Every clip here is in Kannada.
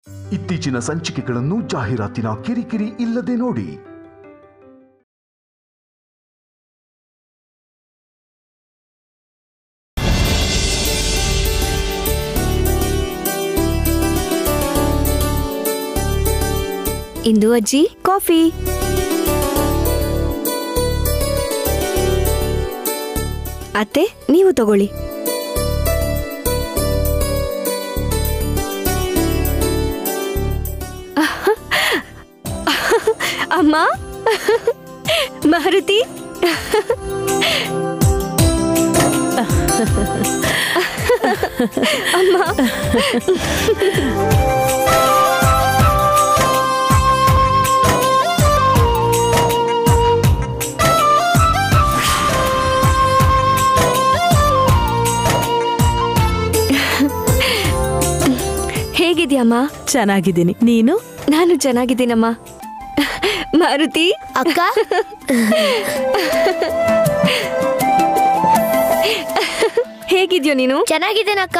ಇತ್ತೀಚಿನ ಸಂಚಿಕೆಗಳನ್ನು ಜಾಹೀರಾತಿನ ಕಿರಿಕಿರಿ ಇಲ್ಲದೆ ನೋಡಿ ಇಂದು ಅಜ್ಜಿ ಕಾಫಿ ಅತ್ತೆ ನೀವು ತಗೊಳ್ಳಿ ಅಮ್ಮ ಮಾರುತಿ ಅಮ್ಮ ಹೇಗಿದ್ಯಮ್ಮ ಚೆನ್ನಾಗಿದ್ದೀನಿ ನೀನು ನಾನು ಚೆನ್ನಾಗಿದ್ದೀನಮ್ಮ ಮಾರುತಿ ಅಕ್ಕ ಹೇಗಿದ್ಯೋ ನೀನು ಚೆನ್ನಾಗಿದ್ದೇನಕ್ಕ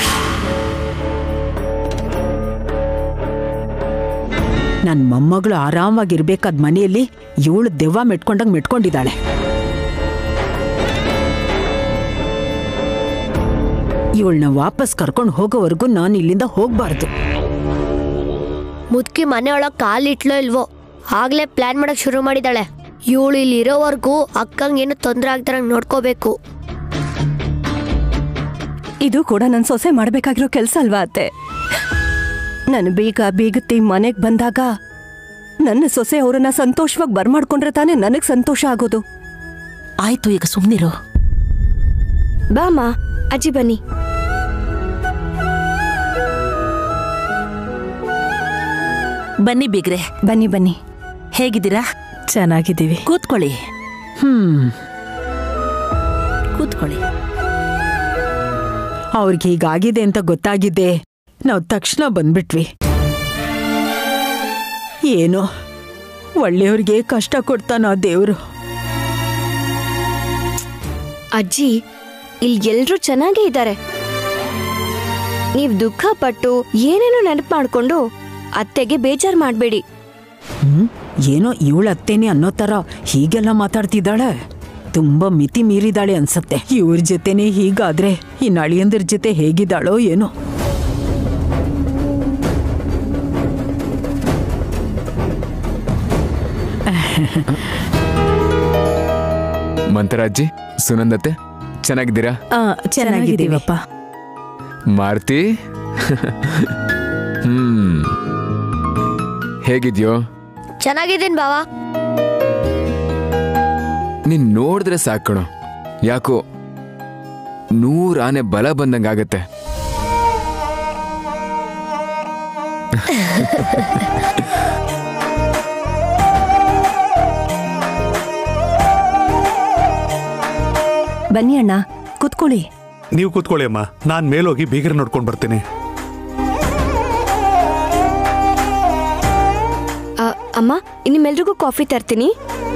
ನನ್ ಮೊಮ್ಮಗಳು ಆರಾಮಾಗಿರ್ಬೇಕಾದ್ ಮನೆಯಲ್ಲಿ ಇವಳು ದೆವ್ವ ಮೆಟ್ಕೊಂಡಂಗ್ ಮೆಟ್ಕೊಂಡಿದ್ದಾಳೆ ಇವಳನ್ನ ವಾಪಸ್ ಕರ್ಕೊಂಡು ಹೋಗೋವರೆಗೂ ನಾನು ಇಲ್ಲಿಂದ ಹೋಗ್ಬಾರ್ದು ಮುದ್ಕಿ ಮನೆ ಒಳಗ್ ಕಾಲಿಟ್ಲೋ ಇಲ್ವೋ ಆಗ್ಲೇ ಪ್ಲಾನ್ ಮಾಡಕ್ ಶುರು ಮಾಡಿದಾಳೆ ಇವಳು ಇಲ್ಲಿ ಇರೋವರೆಗೂ ಅಕ್ಕಂಗ್ ಏನು ತೊಂದ್ರೆ ಆಗ್ತಾರಂಗ್ ನೋಡ್ಕೋಬೇಕು ಇದು ಕೂಡ ನನ್ನ ಸೊಸೆ ಮಾಡ್ಬೇಕಾಗಿರೋ ಕೆಲಸ ಅಲ್ವಾ ಅತ್ತೆ ನಾನು ಬೇಗ ಬೇಗತ್ತೆ ಮನೆಗೆ ಬಂದಾಗ ನನ್ನ ಸೊಸೆ ಅವರನ್ನ ಸಂತೋಷವಾಗಿ ಬರ್ಮಾಡ್ಕೊಂಡ್ರೆ ತಾನೇ ನನಗೆ ಸಂತೋಷ ಆಗೋದು ಆಯ್ತು ಈಗ ಸುಮ್ನಿರು ಬಾಮ್ಮ ಅಜ್ಜಿ ಬನ್ನಿ ಬನ್ನಿ ಬಿಗ್ರೆ ಬನ್ನಿ ಬನ್ನಿ ಹೇಗಿದ್ದೀರಾ ಚೆನ್ನಾಗಿದ್ದೀವಿ ಕೂತ್ಕೊಳ್ಳಿ ಹ್ಮ್ ಕೂತ್ಕೊಳ್ಳಿ ಅವ್ರಿಗೆ ಹೀಗಾಗಿದೆ ಅಂತ ಗೊತ್ತಾಗಿದ್ದೆ ನಾವು ತಕ್ಷಣ ಬಂದ್ಬಿಟ್ವಿ ಏನೋ ಒಳ್ಳೆಯವ್ರಿಗೆ ಕಷ್ಟ ಕೊಡ್ತಾನ ದೇವ್ರು ಅಜ್ಜಿ ಇಲ್ಲಿ ಎಲ್ರೂ ಚೆನ್ನಾಗೇ ಇದ್ದಾರೆ ನೀವ್ ದುಃಖ ಪಟ್ಟು ಏನೇನೋ ನೆನಪು ಮಾಡ್ಕೊಂಡು ಅತ್ತೆಗೆ ಬೇಜಾರ್ ಮಾಡ್ಬೇಡಿ ಹ್ಮ್ ಏನೋ ಇವಳ ಅತ್ತೇನೆ ಅನ್ನೋ ತರ ಹೀಗೆಲ್ಲ ಮಾತಾಡ್ತಿದ್ದಾಳೆ ತುಂಬಾ ಮಿತಿ ಮೀರಿದಾಳೆ ಅನ್ಸತ್ತೆ ಇವ್ರ ಜೊತೆನೆ ಹೀಗಾದ್ರೆ ಈ ನಳಿಯಂದ್ರ ಜೊತೆ ಹೇಗಿದ್ದಾಳೋ ಏನೋ ಮಂತರಾಜ್ಜಿ ಸುನಂದತೆ ಚೆನ್ನಾಗಿದ್ದೀರಾ ಆ, ಚೆನ್ನಾಗಿದ್ದೀವಪ್ಪ ಮಾರುತಿ ಹ್ಮ್ ಹೇಗಿದ್ಯೋ ಚೆನ್ನಾಗಿದ್ದೀನಿ ಬಾವಾ ನೀನ್ ನೋಡಿದ್ರೆ ಸಾಕಣೋ ಯಾಕೋ ನೂರ್ ಆನೆ ಬಲ ಬಂದಂಗಾಗತ್ತೆ ಬನ್ನಿ ಅಣ್ಣ ಕುತ್ಕೊಳ್ಳಿ ನೀವು ಕೂತ್ಕೊಳ್ಳಿ ಅಮ್ಮ ನಾನು ಮೇಲೋಗಿ ಬೀಗರ ನೋಡ್ಕೊಂಡು ಬರ್ತೀನಿ ಆ, ಅಮ್ಮ ನಿಮ್ಮೆಲ್ರಿಗೂ ಕಾಫಿ ತರ್ತೀನಿ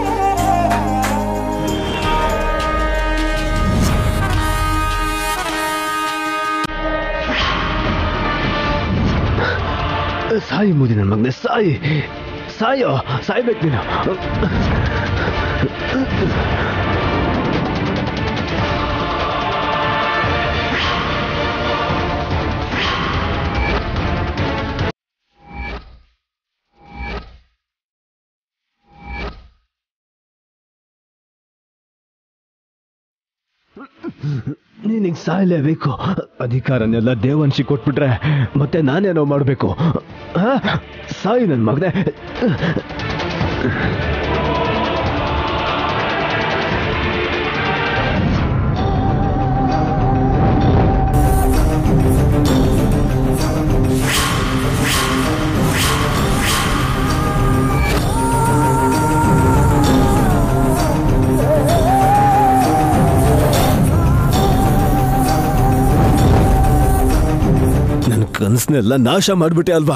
ಸಾಯಿ ಮುದಿ ನನ್ನ ಮಗನೆ ಸಾಯಿ ಸಾಯೋ ಸಾಯ್ಬೇಕು ನೀನು ನೀನಿಗೆ ಸಾಯಲೇಬೇಕು ಅಧಿಕಾರನೆಲ್ಲ ದೇವನ್ಶಿ ಕೊಟ್ಬಿಟ್ರೆ ಮತ್ತೆ ನಾನೇನೋ ಮಾಡಬೇಕು ಸಾಯಿ ನನ್ನ ಮಗನೆ ನನ್ನ ಕನಸನ್ನೆಲ್ಲ ನಾಶ ಮಾಡ್ಬಿಟ್ಟೆ ಅಲ್ವಾ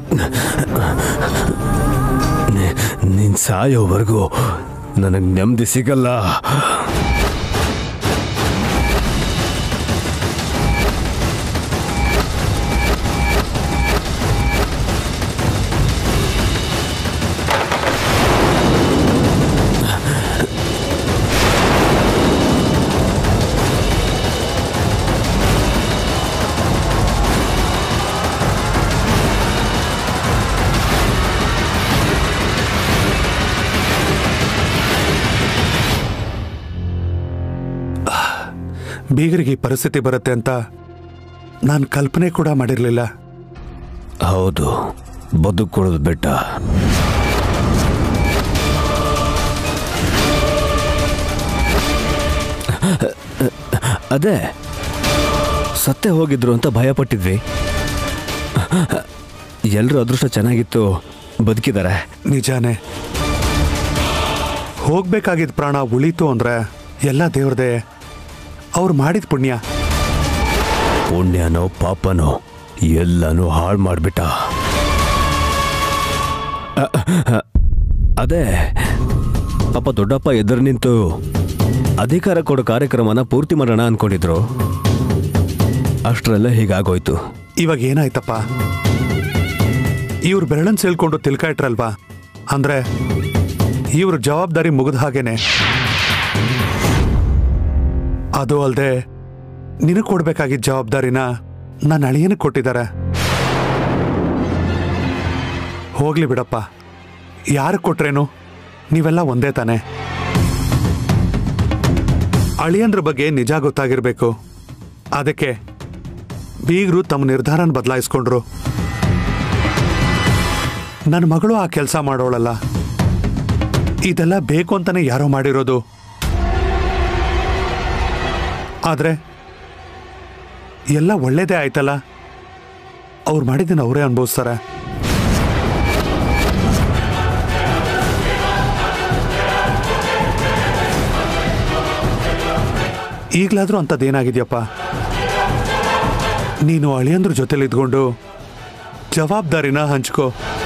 ನೀ- ನೀನ್ ಸಾಯೋವರೆಗೂ ನನಗೆ ನೆಮ್ಮದಿ ಸಿಗಲ್ಲ ಬೀಗರಿಗೆ ಈ ಪರಿಸ್ಥಿತಿ ಬರುತ್ತೆ ಅಂತ ನಾನು ಕಲ್ಪನೆ ಕೂಡ ಮಾಡಿರಲಿಲ್ಲ ಹೌದು ಬದುಕೊಳ್ಳೋದು ಬೆಟ್ಟ ಅದೇ ಸತ್ತೆ ಹೋಗಿದ್ರು ಅಂತ ಭಯ ಪಟ್ಟಿದ್ವಿ ಎಲ್ಲರೂ ಅದೃಷ್ಟ ಚೆನ್ನಾಗಿತ್ತು ಬದುಕಿದ್ದಾರೆ ನಿಜಾನೇ ಹೋಗ್ಬೇಕಾಗಿದ್ದ ಪ್ರಾಣ ಉಳೀತು ಅಂದ್ರೆ ಎಲ್ಲ ದೇವ್ರದೇ ಅವ್ರು ಮಾಡಿದ ಪುಣ್ಯ ಪುಣ್ಯನೋ ಪಾಪನೋ ಎಲ್ಲನೂ ಹಾಳು ಮಾಡಿಬಿಟ್ಟ ಅದೇ ಪಾಪ ದೊಡ್ಡಪ್ಪ ಎದುರು ನಿಂತು ಅಧಿಕಾರ ಕೊಡೋ ಕಾರ್ಯಕ್ರಮನ ಪೂರ್ತಿ ಮಾಡೋಣ ಅನ್ಕೊಂಡಿದ್ರು ಅಷ್ಟರಲ್ಲೇ ಹೀಗಾಗೋಯ್ತು ಇವಾಗ ಏನಾಯ್ತಪ್ಪ ಇವ್ರು ಬೆರಳನ್ ಸೇಳ್ಕೊಂಡು ತಿಳ್ಕ ಇಟ್ರಲ್ವಾ ಅಂದ್ರೆ ಇವ್ರ ಜವಾಬ್ದಾರಿ ಮುಗಿದ ಹಾಗೇನೆ ಅದು ಅಲ್ಲದೆ ನಿನಗೆ ಕೊಡ್ಬೇಕಾಗಿದ್ದ ಜವಾಬ್ದಾರಿನ ನನ್ನ ಅಳಿಯನಿಗೆ ಕೊಟ್ಟಿದ್ದಾರೆ ಹೋಗ್ಲಿ ಬಿಡಪ್ಪ ಯಾರು ಕೊಟ್ರೇನು ನೀವೆಲ್ಲ ಒಂದೇ ತಾನೆ ಅಳಿಯಂದ್ರ ಬಗ್ಗೆ ನಿಜ ಗೊತ್ತಾಗಿರ್ಬೇಕು ಅದಕ್ಕೆ ಬೀಗರು ತಮ್ಮ ನಿರ್ಧಾರನ ಬದಲಾಯಿಸ್ಕೊಂಡ್ರು ನನ್ನ ಮಗಳು ಆ ಕೆಲಸ ಮಾಡೋಳಲ್ಲ ಇದೆಲ್ಲ ಬೇಕು ಅಂತಾನೆ ಯಾರೋ ಮಾಡಿರೋದು ಆದ್ರೆ ಎಲ್ಲ ಒಳ್ಳೇದೇ ಆಯ್ತಲ್ಲ ಅವ್ರು ಮಾಡಿದ್ದನ್ನ ಅವರೇ ಅನುಭವಿಸ್ತಾರೆ ಈಗಲಾದ್ರೂ ಅಂಥದ್ದೇನಾಗಿದೆಯಪ್ಪ ನೀನು ಅಳಿಯಂದ್ರ ಜೊತೆಲಿ ಇದ್ಕೊಂಡು ಜವಾಬ್ದಾರಿನ ಹಂಚ್ಕೋ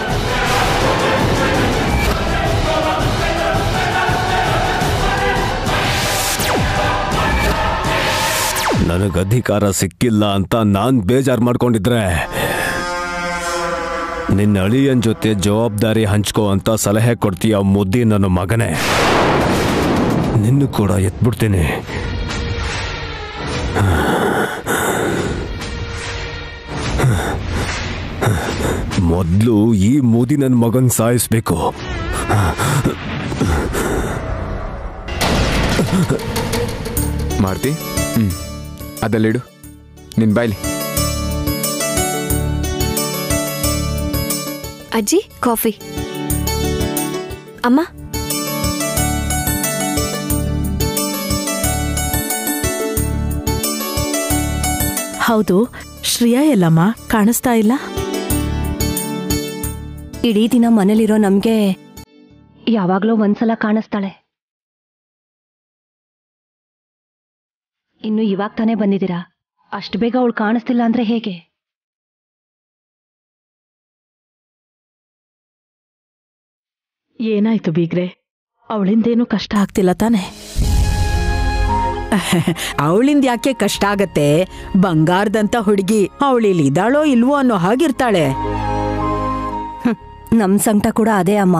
ನನಗೆ ಅಧಿಕಾರ ಸಿಕ್ಕಿಲ್ಲ ಅಂತ ನಾನ್ ಬೇಜಾರು ಮಾಡ್ಕೊಂಡಿದ್ರೆ ನಿನ್ನ ಅಳಿಯನ್ ಜೊತೆ ಜವಾಬ್ದಾರಿ ಹಂಚ್ಕೋ ಅಂತ ಸಲಹೆ ಕೊಡ್ತೀಯ ಮುದ್ದಿ ನನ್ನ ಮಗನೇ ನಿನ್ನ ಕೂಡ ಎತ್ಬಿಡ್ತೀನಿ ಮೊದಲು ಈ ಮೋದಿ ನನ್ನ ಮಗನ್ ಸಾಯಿಸ್ಬೇಕು ಮಾಡ್ತಿ ಹ್ಞೂ ಅದಲ್ಲಿಡು ನಿನ್ನ ಬಾಯ್ಲಿ ಅಜ್ಜಿ ಕಾಫಿ ಅಮ್ಮ ಹೌದು ಶ್ರೇಯಾ ಎಲ್ಲಮ್ಮ ಕಾಣಿಸ್ತಾ ಇಲ್ಲ ಇಡೀ ದಿನ ಮನೇಲಿರೋ ನಮ್ಗೆ ಯಾವಾಗ್ಲೋ ಒಂದ್ಸಲ ಕಾಣಿಸ್ತಾಳೆ ಇನ್ನು ಇವಾಗ ತಾನೇ ಬಂದಿದ್ದೀರಾ ಅಷ್ಟು ಬೇಗ ಅವಳು ಕಾಣಿಸ್ತಿಲ್ಲ ಅಂದ್ರೆ ಹೇಗೆ ಏನಾಯ್ತು ಬೀಗ್ರೆ ಅವಳಿಂದೇನು ಕಷ್ಟ ಆಗ್ತಿಲ್ಲ ತಾನೆ ಅವಳಿಂದ ಯಾಕೆ ಕಷ್ಟ ಆಗತ್ತೆ ಬಂಗಾರದಂತ ಹುಡುಗಿ ಅವಳಿಲ್ಲಿ ಇದ್ದಾಳೋ ಇಲ್ವೋ ಅನ್ನೋ ಹಾಗಿರ್ತಾಳೆ ನಮ್ ಸಂಕಟ ಕೂಡ ಅದೇ ಅಮ್ಮ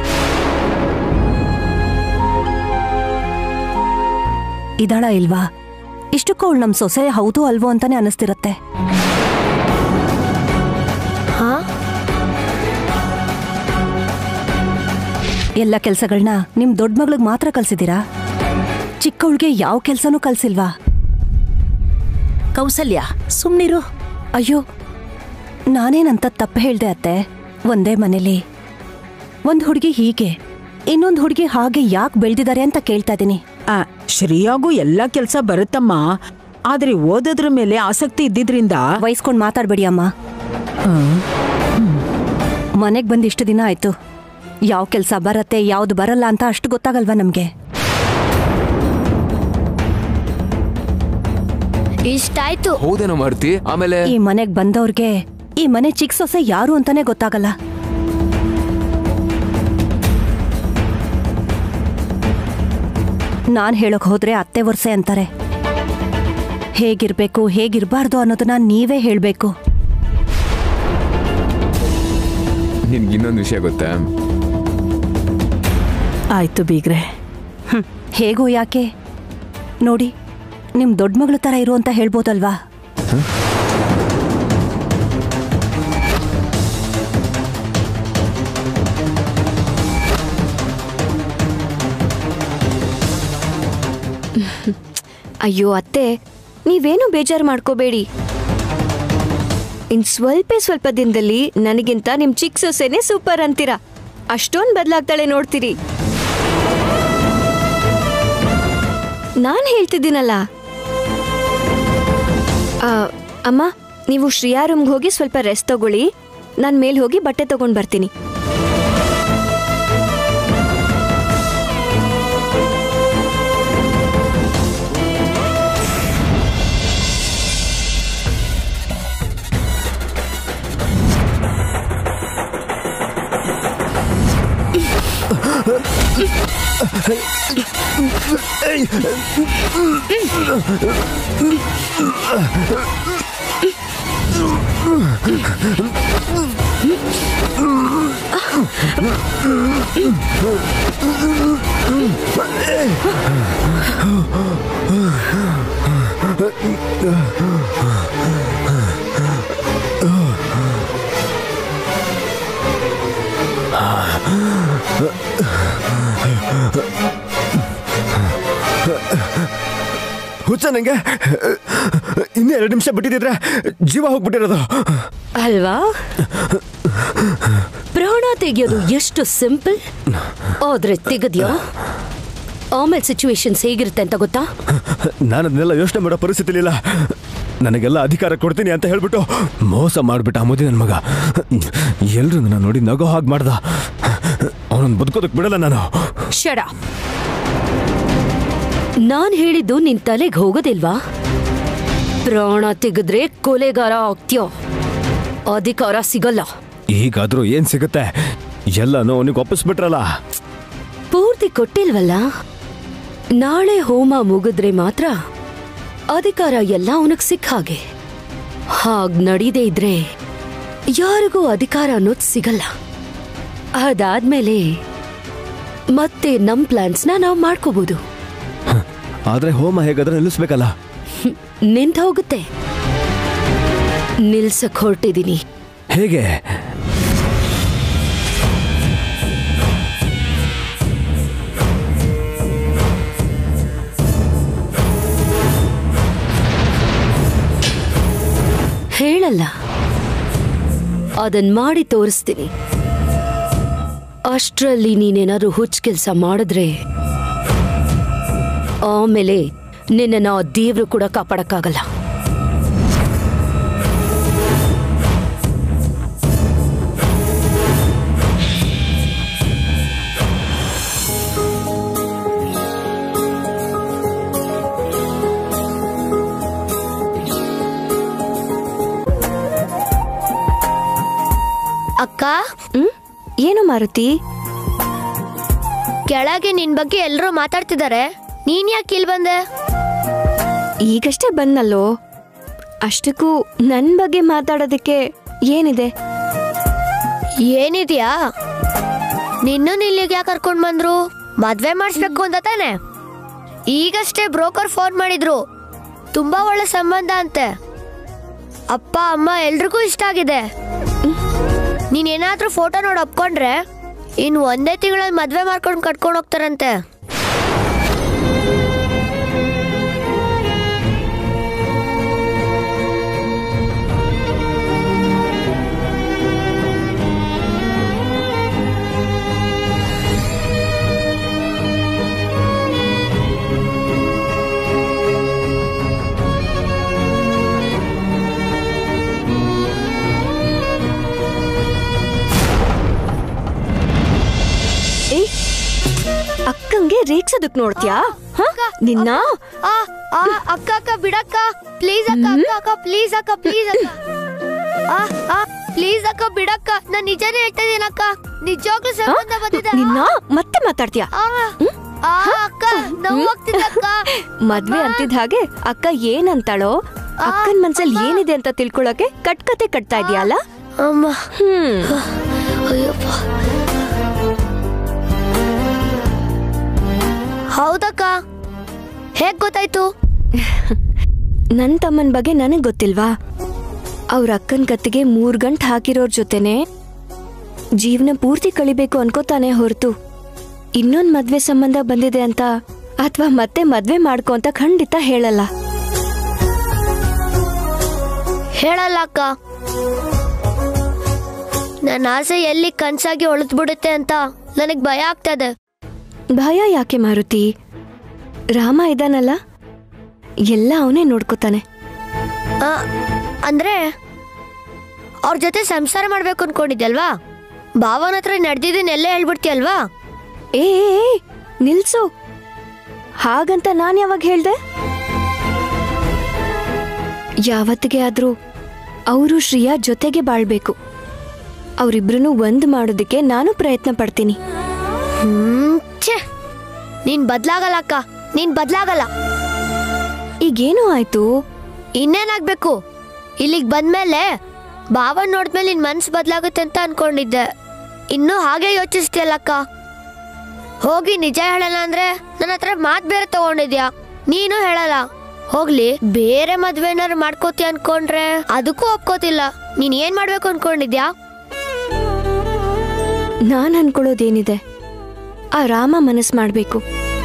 ಇದಾಳ ಇಲ್ವಾ ಇಷ್ಟಕ್ಕೂ ಅವಳು ನಮ್ ಸೊಸೆ ಹೌದು ಅಲ್ವೋ ಅಂತಾನೆ ಅನಿಸ್ತಿರತ್ತೆ ಹಾ ಎಲ್ಲ ಕೆಲ್ಸಗಳನ್ನ ನಿಮ್ ದೊಡ್ಡ ಮಗಳಿಗೆ ಮಾತ್ರ ಕಲ್ಸಿದ್ದೀರಾ ಚಿಕ್ಕವಳಿಗೆ ಯಾವ ಕೆಲ್ಸನೂ ಕಲ್ಸಿಲ್ವಾ ಕೌಸಲ್ಯ ಸುಮ್ನಿರು ಅಯ್ಯೋ ನಾನೇನಂತ ತಪ್ಪು ಹೇಳ್ದೆ ಅತ್ತೆ ಒಂದೇ ಮನೇಲಿ ಒಂದ್ ಹುಡುಗಿ ಹೀಗೆ ಇನ್ನೊಂದ್ ಹುಡುಗಿ ಹಾಗೆ ಯಾಕೆ ಬೆಳ್ದಿದ್ದಾರೆ ಅಂತ ಕೇಳ್ತಾ ಇದೀನಿ ಆ, ಶ್ರೇಯಾಗೂ ಎಲ್ಲ ಕೆಲಸ ಬರುತ್ತಮ್ಮ ಆದ್ರೆ ಓದೋದ್ರ ಮೇಲೆ ಆಸಕ್ತಿ ಇದ್ದಿದ್ರಿಂದ ವಹಿಸ್ಕೊಂಡ್ ಮಾತಾಡ್ಬೇಡಿ ಅಮ್ಮ ಮನೆಗ್ ಬಂದ್ ಇಷ್ಟು ದಿನ ಆಯ್ತು ಯಾವ ಕೆಲ್ಸ ಬರತ್ತೆ ಯಾವ್ದು ಬರಲ್ಲ ಅಂತ ಅಷ್ಟು ಗೊತ್ತಾಗಲ್ವಾ ನಮ್ಗೆ ಇಷ್ಟಾಯ್ತು ಹೌದೇನೋ ಮಾಡ್ತಿ ಆಮೇಲೆ ಈ ಮನೆಗ್ ಬಂದವ್ರಿಗೆ ಈ ಮನೆ ಚಿಕ್ಕ ಸೊಸೆ ಯಾರು ಅಂತಾನೆ ಗೊತ್ತಾಗಲ್ಲ ನಾನ್ ಹೇಳಕ್ ಹೋದ್ರೆ ಅತ್ತೆ ವರ್ಷೆ ಅಂತಾರೆ ಹೇಗಿರ್ಬೇಕು ಹೇಗಿರ್ಬಾರ್ದು ಅನ್ನೋದನ್ನ ನೀವೇ ಹೇಳ್ಬೇಕು ನಿನ್ಗೆ ಇನ್ನೊಂದು ವಿಷಯ ಗೊತ್ತಾ ಆಯ್ತು ಬೀಗ್ರೆ ಹ್ಮ್, ಹೇಗೋ ಯಾಕೆ ನೋಡಿ ನಿಮ್ ದೊಡ್ಡ ಮಗಳ ತರ ಇರು ಅಂತ ಹೇಳ್ಬೋದಲ್ವಾ ಅಯ್ಯೋ ಅತ್ತೆ ನೀವೇನು ಬೇಜಾರು ಮಾಡ್ಕೋಬೇಡಿ ಇನ್ ಸ್ವಲ್ಪ ಸ್ವಲ್ಪ ದಿನದಲ್ಲಿ ನನಗಿಂತ ನಿಮ್ ಚಿಕ್ಕ ಸೊಸೆನೆ ಸೂಪರ್ ಅಂತೀರಾ ಅಷ್ಟೊಂದು ಬದಲಾಗ್ತಾಳೆ ನೋಡ್ತೀರಿ ನಾನು ಹೇಳ್ತಿದ್ದೀನಲ್ಲ ಆ, ಅಮ್ಮ ನೀವು ಶ್ರೇಯಾ ರೂಮ್ಗೆ ಹೋಗಿ ಸ್ವಲ್ಪ ರೆಸ್ಟ್ ತಗೊಳ್ಳಿ ನಾನು ಮೇಲೆ ಹೋಗಿ ಬಟ್ಟೆ ತಗೊಂಡು ಬರ್ತೀನಿ ಹುಚ್ಚ ನಂಗೆ ಇನ್ನೂ ಎರಡು ನಿಮಿಷ ಬಿಟ್ಟಿದ್ರೆ ಜೀವ ಹೋಗ್ಬಿಟ್ಟಿರೋದು ಅಲ್ವಾ ಪ್ರಾಣ ತೆಗೆಯೋದು ಎಷ್ಟು ಸಿಂಪಲ್ ಆದ್ರೆ ತೆಗೆದ್ಯೋ ಆಮೇಲೆ ಸಿಚುವೇಶನ್ಸ್ ಹೇಗಿರುತ್ತೆ ಅಂತ ಗೊತ್ತಾ ನಾನು ಅದನ್ನೆಲ್ಲ ಯೋಚನೆ ಮಾಡೋ ಪರಿಸ್ಥಿತಿ ಇಲ್ಲ ನನಗೆಲ್ಲ ಅಧಿಕಾರ ಕೊಡ್ತೀನಿ ಅಂತ ಹೇಳ್ಬಿಟ್ಟು ಮೋಸ ಮಾಡ್ಬಿಟ್ಟ ಆ ಮುದಿ ನನ್ನ ಮಗ ಎಲ್ರು ನನ್ನ ನೋಡಿ ನಗೋ ಹಾಗೆ ಮಾಡ್ದ ಅವನನ್ನು ಬದುಕೋದಕ್ಕೆ ಬಿಡಲ್ಲ ನಾನು ಶಡ ನಾನ್ ಹೇಳಿದ್ದು ನಿನ್ ತಲೆಗೆ ಹೋಗೋದಿಲ್ವಾ ಪ್ರಾಣ ತೆಗೆದ್ರೆ ಕೊಲೆಗಾರ ಆಗ್ತ್ಯೋ ಅಧಿಕಾರ ಸಿಗಲ್ಲ ಈಗಾದ್ರೂ ಏನ್ ಸಿಗುತ್ತೆ ಎಲ್ಲನೂ ಅವನಿಗೆ ಒಪ್ಪಿಸ್ಬಿಟ್ರಲ್ಲ ಪೂರ್ತಿ ಕೊಟ್ಟಿಲ್ವಲ್ಲ ನಾಳೆ ಹೋಮ ಮುಗಿದ್ರೆ ಮಾತ್ರ ಅಧಿಕಾರ ಎಲ್ಲ ಅವನಿಗೆ ಸಿಕ್ಕ ಹಾಗೆ ಹಾಗ್ ನಡೀದೇ ಇದ್ರೆ ಯಾರಿಗೂ ಅಧಿಕಾರ ಅನ್ನೋದು ಸಿಗಲ್ಲ ಅದಾದ್ಮೇಲೆ ಮತ್ತೆ ನಮ್ ಪ್ಲಾನ್ಸ್ನ ನಾವು ಮಾಡ್ಕೋಬಹುದು ಆದ್ರೆ ಹೋಮ ಹೇಗಾದ್ರೆ ನಿಲ್ಲಿಸ್ಬೇಕಲ್ಲ ನಿಂತ ಹೋಗುತ್ತೆ ನಿಲ್ಸಕ್ ಹೊರಟಿದೀನಿ ಹೇಗೆ ಹೇಳಲ್ಲ ಅದನ್ ಮಾಡಿ ತೋರಿಸ್ತೀನಿ ಅಷ್ಟ್ರಲ್ಲಿ ನೀನೇನಾದ್ರೂ ಹುಚ್ಚ ಕೆಲಸ ಮಾಡಿದ್ರೆ ಆಮೇಲೆ ನಿನ್ನ ದೇವ್ರು ಕೂಡ ಕಾಪಾಡಕ್ಕಾಗಲ್ಲ ಅಕ್ಕ ಹ್ಮ್ ಏನು ಮಾರುತಿ ಕೆಳಗೆ ನಿನ್ ಬಗ್ಗೆ ಎಲ್ಲರೂ ಮಾತಾಡ್ತಿದ್ದಾರೆ ನೀನ್ ಯಾಕೆ ಇಲ್ಲಿ ಬಂದೆ ಈಗಷ್ಟೇ ಬಂದಲ್ಲೋ ಅಷ್ಟಕ್ಕೂ ನನ್ನ ಬಗ್ಗೆ ಮಾತಾಡೋದಕ್ಕೆ ಏನಿದೆ ಏನಿದ್ಯಾ ನಿನ್ನೂ ಇಲ್ಲಿಗೆ ಯಾಕೆ ಕರ್ಕೊಂಡ್ ಬಂದ್ರು ಮದ್ವೆ ಮಾಡಿಸ್ಬೇಕು ಅಂತ ತಾನೆ ಈಗಷ್ಟೇ ಬ್ರೋಕರ್ ಫೋನ್ ಮಾಡಿದ್ರು ತುಂಬಾ ಒಳ್ಳೆ ಸಂಬಂಧ ಅಂತೆ ಅಪ್ಪ ಅಮ್ಮ ಎಲ್ರಿಗೂ ಇಷ್ಟ ಆಗಿದೆ ನೀನೇನಾದ್ರೂ ಫೋಟೋ ನೋಡಿ ಒಪ್ಕೊಂಡ್ರೆ ಇನ್ನು ಒಂದೇ ತಿಂಗಳಲ್ಲಿ ಮದ್ವೆ ಮಾಡ್ಕೊಂಡು ಕಟ್ಕೊಂಡು ಹೋಗ್ತಾರಂತೆ ಏ ಅಕ್ಕಂಗೆ ರೇಗ್ಸೋದಕ್ ನೋಡ್ತೀಯಾ ಹ? ನಿನ್ನ ಆ ಆ ಅಕ್ಕ ಅಕ್ಕ ಬಿಡಕ್ಕ ಪ್ಲೀಸ್ ಅಕ್ಕ ಅಕ್ಕ ಅಕ್ಕ ಪ್ಲೀಸ್ ಅಕ್ಕ ಪ್ಲೀಸ್ ಅಕ್ಕ ಆ ಆ ಪ್ಲೀಸ್ ಅಕ್ಕ ಬಿಡಕ್ಕ ನಾನ್ ನಿಜಾನೇ ಹೇಳ್ತಾ ಇದೀನಿ ಅಕ್ಕ ನಿಜವಾಗ್ಲೂ ಸಂಬಂಧ ಬಂದಿದೆ ನಿನ್ನ ಮತ್ತೆ ಮಾತಾಡ್ತೀಯಾ ಆ, ಆ ಅಕ್ಕ ನೋವಾಗ್ತಿದೆ ಅಕ್ಕ ಮದ್ವೆ ಅಂತಿದ್ ಹಾಗೆ ಅಕ್ಕ ಏನಂತಾಳೋ ಅಕ್ಕನ್ ಮನ್ಸಲ್ಲಿ ಏನಿದೆ ಅಂತ ತಿಳ್ಕೊಳಕ್ಕೆ ಕಟ್ಕತೆ ಕಟ್ತಾ ಇದೀಯಲ್ಲ ಅಮ್ಮ ಹ್ಮ್ ಅಯ್ಯಪ್ಪ ಹೌದಕ್ಕ ಹೇಗ್ ಗೊತ್ತಾಯ್ತು ನನ್ ತಮ್ಮನ್ ಬಗ್ಗೆ ನನಗ್ ಗೊತ್ತಿಲ್ವಾ ಅವ್ರ ಅಕ್ಕನ್ ಕತ್ತಿಗೆ ಮೂರ್ ಗಂಟೆ ಹಾಕಿರೋರ್ ಜೊತೆನೆ ಜೀವನ ಪೂರ್ತಿ ಕಳಿಬೇಕು ಅನ್ಕೋತಾನೆ ಹೊರತು ಇನ್ನೊಂದ್ ಮದ್ವೆ ಸಂಬಂಧ ಬಂದಿದೆ ಅಂತ ಅಥವಾ ಮತ್ತೆ ಮದ್ವೆ ಮಾಡ್ಕೊ ಅಂತ ಖಂಡಿತ ಹೇಳಲ್ಲ ಹೇಳಲ್ಲ ಅಕ್ಕ ನನ್ನ ಆಸೆ ಎಲ್ಲಿ ಕನ್ಸಾಗಿ ಬಿಡುತ್ತೆ ಅಂತ ನನಗೆ ಭಯ ಆಗ್ತದೆ ಭಯ ಯಾಕೆ ಮಾರುತಿ ರಾಮ ಇದ್ದಾನಲ್ಲ ಎಲ್ಲ ಅವನೇ ನೋಡ್ಕೋತಾನೆ ಆ, ಅಂದ್ರೆ ಅವ್ರ ಜೊತೆ ಸಂಸಾರ ಮಾಡ್ಬೇಕು ಅನ್ಕೊಂಡಿದ್ಯಲ್ವಾ ಭಾವನ ಹತ್ರ ನಡೆದಿದ್ದನ್ನೆಲ್ಲ ಹೇಳ್ಬಿಡ್ತೀಯಲ್ವಾ ಏ ಏ, ಏ, ನಿಲ್ಸು ಹಾಗಂತ ನಾನು ಯಾವಾಗ ಹೇಳ್ದೆ ಯಾವತ್ತಿಗೆ ಆದ್ರೂ ಅವರು ಶ್ರೀಯಾ ಜೊತೆಗೆ ಬಾಳ್ಬೇಕು ಅವರಿಬ್ರು ಒಂದ್ ಮಾಡೋದಕ್ಕೆ ನಾನು ಪ್ರಯತ್ನ ಪಡ್ತೀನಿ ಹ್ಮ್ ಛೇ ನೀನ್ ಬದ್ಲಾಗಲ್ಲ ಅಕ್ಕ ನೀನ್ ಬದ್ಲಾಗಲ್ಲ ಈಗೇನು ಆಯ್ತು ಇನ್ನೇನಾಗ್ಬೇಕು ಇಲ್ಲಿಗ್ ಬಂದ್ಮೇಲೆ ಭಾವನ್ ನೋಡಿದ್ಮೇಲೆ ನಿನ್ ಮನ್ಸು ಬದ್ಲಾಗುತ್ತೆ ಅಂತ ಅನ್ಕೊಂಡಿದ್ದೆ ಇನ್ನೂ ಹಾಗೆ ಯೋಚಿಸ್ತೀಯಲ್ಲಕ್ಕ ಹೋಗಿ ನಿಜ ಹೇಳಲ್ಲ ಅಂದ್ರೆ ನನ್ನ ಹತ್ರ ಮಾತ್ ಬೇರೆ ತಗೊಂಡಿದ್ಯಾ ನೀನು ಹೇಳಲ್ಲ ಹೋಗ್ಲಿ ಬೇರೆ ಮದ್ವೆ ಏನಾರು ಮಾಡ್ಕೋತಿ ಅನ್ಕೊಂಡ್ರೆ ಅದಕ್ಕೂ ಒಪ್ಕೋತಿಲ್ಲ ನೀನ್ ಏನ್ ಮಾಡ್ಬೇಕು ಅನ್ಕೊಂಡಿದ್ಯಾ ನಾನ್ ಅನ್ಕೊಳ್ಳೋದೇನಿದೆ ಆ ರಾಮ ಮನಸ್ ಮಾಡ್ಬೇಕು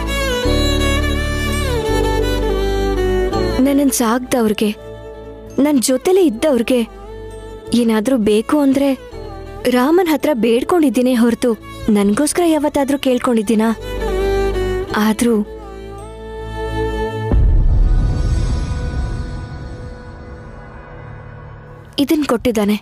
ನನ್ನನ್ ಸಾಕ್ದವ್ರಿಗೆ ನನ್ ಜೊತೆಲೆ ಇದ್ದವ್ರಿಗೆ ಏನಾದ್ರೂ ಬೇಕು ಅಂದ್ರೆ ರಾಮನ್ ಹತ್ರ ಬೇಡ್ಕೊಂಡಿದ್ದೀನಿ ಹೊರತು ನನ್ಗೋಸ್ಕರ ಯಾವತ್ತಾದ್ರೂ ಕೇಳ್ಕೊಂಡಿದ್ದೀನಾ ಆದ್ರೂ ಇದನ್ ಕೊಟ್ಟಿದ್ದಾನೆ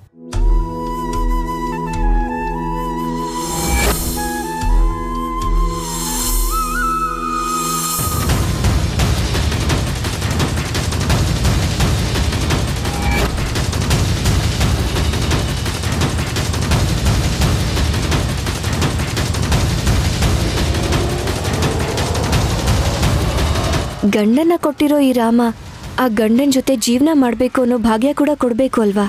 ಗಂಡನ್ನ ಕೊಟ್ಟಿರೋ ಈ ರಾಮ ಆ ಗಂಡನ್ ಜೊತೆ ಜೀವನ ಮಾಡ್ಬೇಕು ಅನ್ನೋ ಭಾಗ್ಯ ಕೂಡ ಕೊಡ್ಬೇಕು ಅಲ್ವಾ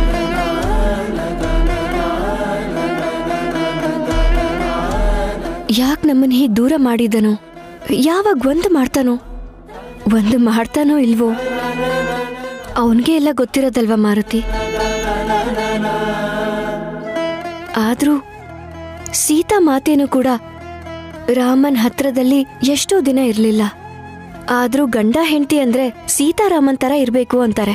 ಯಾಕೆ ನಮ್ಮನ್ನ ಹೀಗೆ ದೂರ ಮಾಡಿದನೋ ಯಾವಾಗ ಒಂದು ಮಾಡ್ತಾನೋ ಒಂದು ಮಾಡ್ತಾನೋ ಇಲ್ವೋ ಅವನಿಗೆ ಎಲ್ಲ ಗೊತ್ತಿರೋದಲ್ವಾ ಮಾರುತಿ ಆದ್ರೂ ಸೀತಾ ಮಾತೇನು ಕೂಡ ರಾಮನ್ ಹತ್ರದಲ್ಲಿ ಎಷ್ಟೋ ದಿನ ಇರಲಿಲ್ಲ ಆದ್ರೂ ಗಂಡ ಹೆಂಡತಿ ಅಂದ್ರೆ ಸೀತಾರಾಮನ್ ತರ ಇರ್ಬೇಕು ಅಂತಾರೆ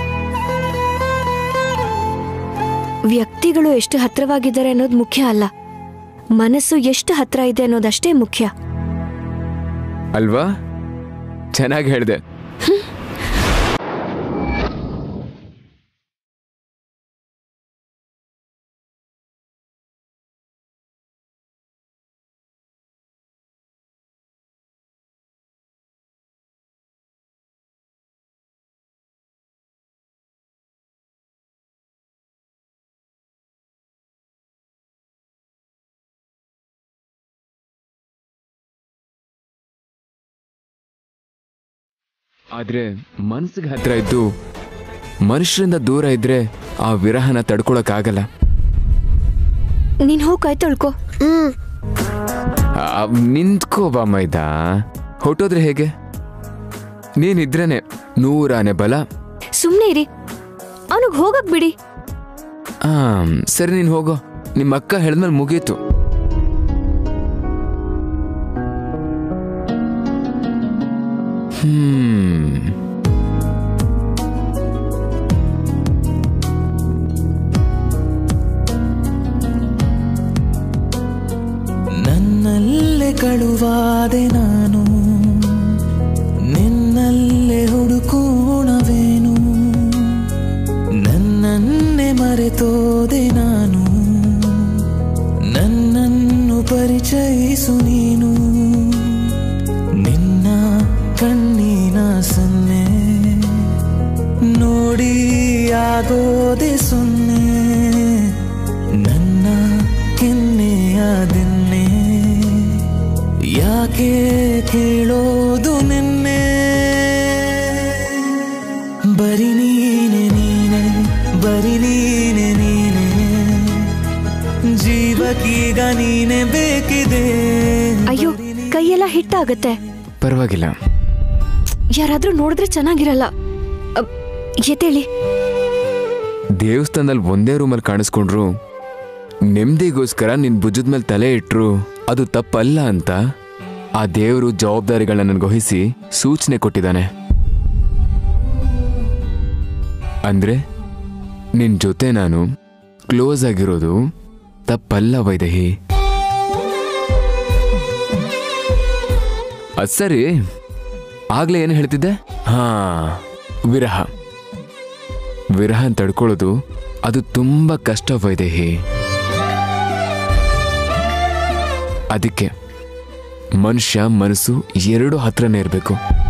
ವ್ಯಕ್ತಿಗಳು ಎಷ್ಟು ಹತ್ರವಾಗಿದ್ದಾರೆ ಅನ್ನೋದು ಮುಖ್ಯ ಅಲ್ಲ ಮನಸ್ಸು ಎಷ್ಟು ಹತ್ರ ಇದೆ ಅನ್ನೋದಷ್ಟೇ ಮುಖ್ಯ ಅಲ್ವಾ ಚೆನ್ನಾಗಿ ಹೇಳಿದೆ ಆದ್ರೆ ಮನಸ್ಸಿಗೆ ಹತ್ರ ಇದ್ದು ಮನುಷ್ಯರಿಂದ ದೂರ ಇದ್ರೆ ಆ ವಿರಹನ ತಡ್ಕೊಳಕ್ಕಾಗಲ್ಲ ನೀನ್ ಹೋಗ್ ಕೈ ತೊಳ್ಕೊ ಹ್ಮ್ ಆ, ನಿಂತ್ಕೋ ಬಾ ಮೈದ ಹೊಟ್ಟೋದ್ರೆ ಹೇಗೆ ನೀನಿದ್ರೇನೆ ನೂರಾನೆ ಬಲ ಸುಮ್ನೆ ಇರಿ ಅವನಿಗೆ ಹೋಗಕ್ ಬಿಡಿ ಆ, ಸರಿ ನೀನ್ ಹೋಗೋ ನಿಮ್ಮ ಅಕ್ಕ ಹೇಳಿದ್ಮೇಲೆ ಮುಗೀತು ಹ್ಮ್ ನನ್ನಲ್ಲೇ ಕಳುವಾದೆ ನಾನು ನಿನ್ನಲ್ಲೇ ಹುಡುಕೋಣವೇನು ನನ್ನನ್ನೇ ಮರೆತೋದೆ ನಾನು ನನ್ನನ್ನು ಪರಿಚಯಿಸು ನೀನು ನಿನ್ನ ಕಣ್ಣಿನ ಸನ್ನೆ ನೋಡಿ ಆಗೋದೆ ಸೊನ್ನೆ ನನ್ನ ಕೆನ್ನೆಯ ದಿನ್ನೆ ಯಾಕೆ ಕೇಳೋದು ನಿನ್ನೆ ಬರಿ ನೀನೆ ನೀನೆ ಬರಿ ನೀನೆ ನೀನೆ ಜೀವಕ್ಕೀಗ ನೀನೆ ಬೇಕಿದೆ ಅಯ್ಯೋ ಕೈಯೆಲ್ಲ ಹಿಟ್ಟಾಗತ್ತೆ ಪರವಾಗಿಲ್ಲ ಯಾರಾದ್ರೂ ನೋಡಿದ್ರೆ ಚೆನ್ನಾಗಿರಲ್ಲ ಅಬ್, ಎದ್ದೇಳಿ ದೇವಸ್ಥಾನದಲ್ಲಿ ಒಂದೇ ರೂಮಲ್ಲಿ ಕಾಣಿಸ್ಕೊಂಡ್ರು ನೆಮ್ಮದಿಗೋಸ್ಕರ ನಿನ್ ಭುಜದ ಮೇಲೆ ತಲೆ ಇಟ್ರು ಅದು ತಪ್ಪಲ್ಲ ಅಂತ ಆ ದೇವರು ಜವಾಬ್ದಾರಿಗಳನ್ನ ನನಗೊಹಿಸಿ ಸೂಚನೆ ಕೊಟ್ಟಿದ್ದಾನೆ ಅಂದ್ರೆ ನಿನ್ ಜೊತೆ ನಾನು ಕ್ಲೋಸ್ ಆಗಿರೋದು ತಪ್ಪಲ್ಲ ವೈದೇಹಿ ಅದ್ ಸರಿ ಆಗ್ಲೇ ಏನು ಹೇಳ್ತಿದ್ದೆ ಹಾ ವಿರಹ ವಿರಹ ತಡ್ಕೊಳ್ಳೋದು ಅದು ತುಂಬಾ ಕಷ್ಟ ವೈದೇಹಿ ಅದಕ್ಕೆ ಮನುಷ್ಯ ಮನಸ್ಸು ಎರಡು ಹತ್ರನೇ ಇರಬೇಕು